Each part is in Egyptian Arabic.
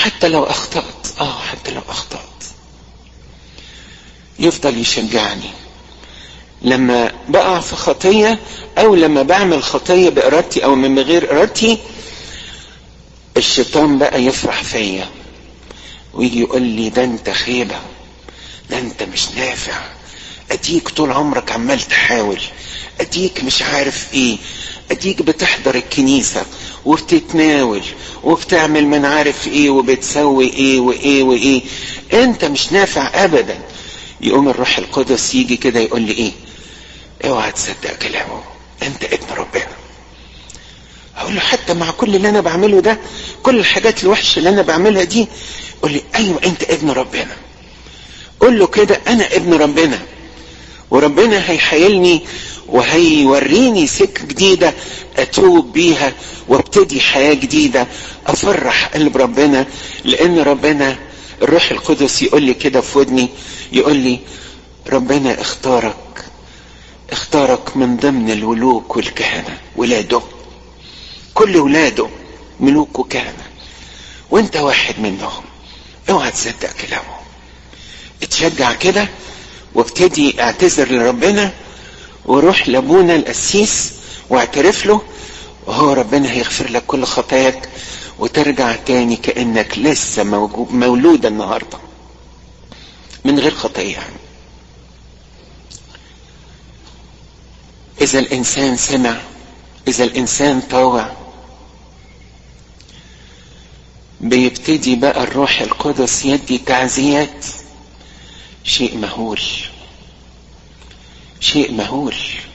حتى لو اخطأت اه حتى لو اخطأت يفضل يشجعني لما بقع في خطية او لما بعمل خطية بارادتي او من غير ارادتي الشيطان بقى يفرح فيا ويجي يقول لي ده انت خيبة ده انت مش نافع اديك طول عمرك عمال تحاول اديك مش عارف ايه اديك بتحضر الكنيسة وبتتناول وبتعمل من عارف ايه وبتسوي ايه وايه وايه انت مش نافع ابدا يقوم الروح القدس يجي كده يقول لي ايه اوعى تصدق كلامه انت ابن ربنا اقول له حتى مع كل اللي انا بعمله ده كل الحاجات الوحشة اللي انا بعملها دي يقول لي ايوه انت ابن ربنا قول له كده انا ابن ربنا وربنا هيحيلني وهيوريني سكة جديدة اتوب بيها وابتدي حياة جديدة افرح قلب ربنا لان ربنا الروح القدس يقول لي كده في ودني يقول لي ربنا اختارك اختارك من ضمن الملوك والكهنة ولاده كل ولاده ملوك وكهنة وانت واحد منهم اوعى تصدق كلامه اتشجع كده وابتدي اعتذر لربنا وروح لابونا القسيس واعترف له وهو ربنا هيغفر لك كل خطاياك وترجع تاني كانك لسه مولود النهارده من غير خطيه يعني اذا الانسان سمع اذا الانسان طاوع بيبتدي بقى الروح القدس يدي تعزيات شيء مهول شيء مهول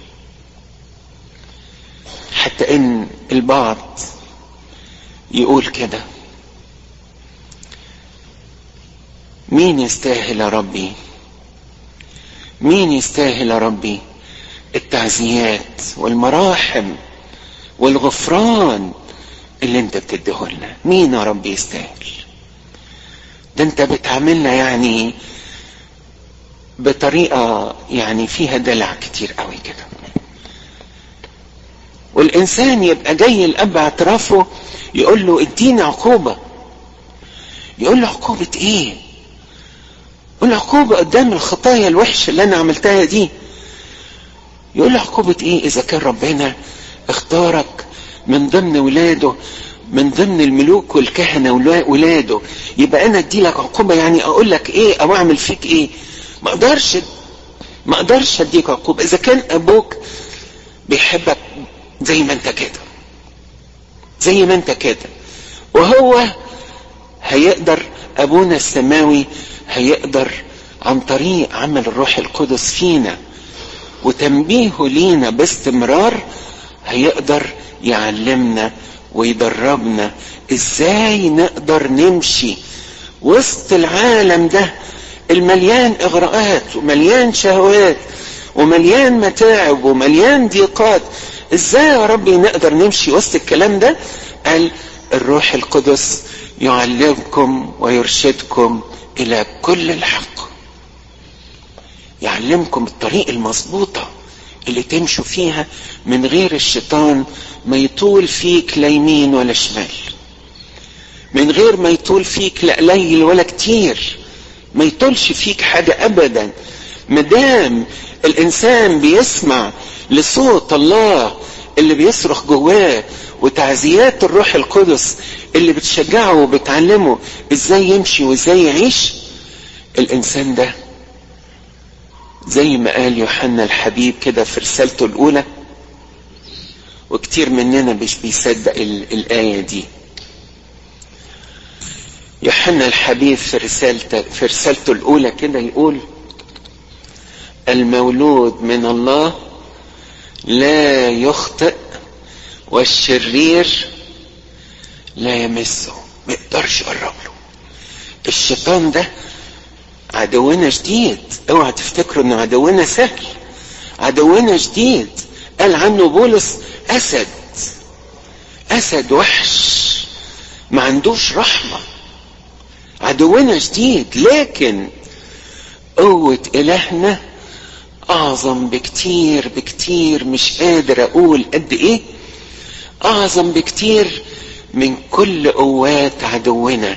حتى ان البعض يقول كده مين يستاهل يا ربي مين يستاهل يا ربي التعزيات والمراحم والغفران اللي انت بتديه لنا مين يا رب يستاهل ده انت بتعاملنا يعني بطريقة يعني فيها دلع كتير قوي كده والانسان يبقى جاي الاب اعترافه يقول له اديني عقوبة يقول له عقوبة ايه يقول له عقوبة قدام الخطايا الوحشة اللي انا عملتها دي يقول له عقوبة ايه اذا كان ربنا اختارك من ضمن ولاده من ضمن الملوك والكهنة ولاده يبقى انا ادي لك عقوبة يعني اقول لك ايه او اعمل فيك ايه ما اقدرش ما اقدرش اديك عقوبة اذا كان ابوك بيحبك زي ما انت كده زي ما انت كده وهو هيقدر ابونا السماوي هيقدر عن طريق عمل الروح القدس فينا وتنبيهه لينا باستمرار هيقدر يعلمنا ويدربنا ازاي نقدر نمشي وسط العالم ده المليان اغراءات ومليان شهوات ومليان متاعب ومليان ضيقات ازاي يا ربي نقدر نمشي وسط الكلام ده قال الروح القدس يعلمكم ويرشدكم الى كل الحق يعلمكم الطريق المظبوطه اللي تمشوا فيها من غير الشيطان ما يطول فيك لا يمين ولا شمال من غير ما يطول فيك لا قليل ولا كتير ما يطولش فيك حاجة ابدا مدام الانسان بيسمع لصوت الله اللي بيصرخ جواه وتعزيات الروح القدس اللي بتشجعه وبتعلمه ازاي يمشي وازاي يعيش الانسان ده زي ما قال يوحنا الحبيب كده في رسالته الاولى وكتير مننا مش بيصدق الآية دي يوحنا الحبيب في رسالته في رسالته الأولى كده يقول المولود من الله لا يخطئ والشرير لا يمسه ما يقدرش يقرب له الشيطان ده عدونا شديد اوعى تفتكروا انه عدونا سهل عدونا شديد قال عنه بولس اسد اسد وحش ما عندوش رحمة عدونا شديد لكن قوة الهنا اعظم بكتير بكتير مش قادر اقول قد ايه اعظم بكتير من كل قوات عدونا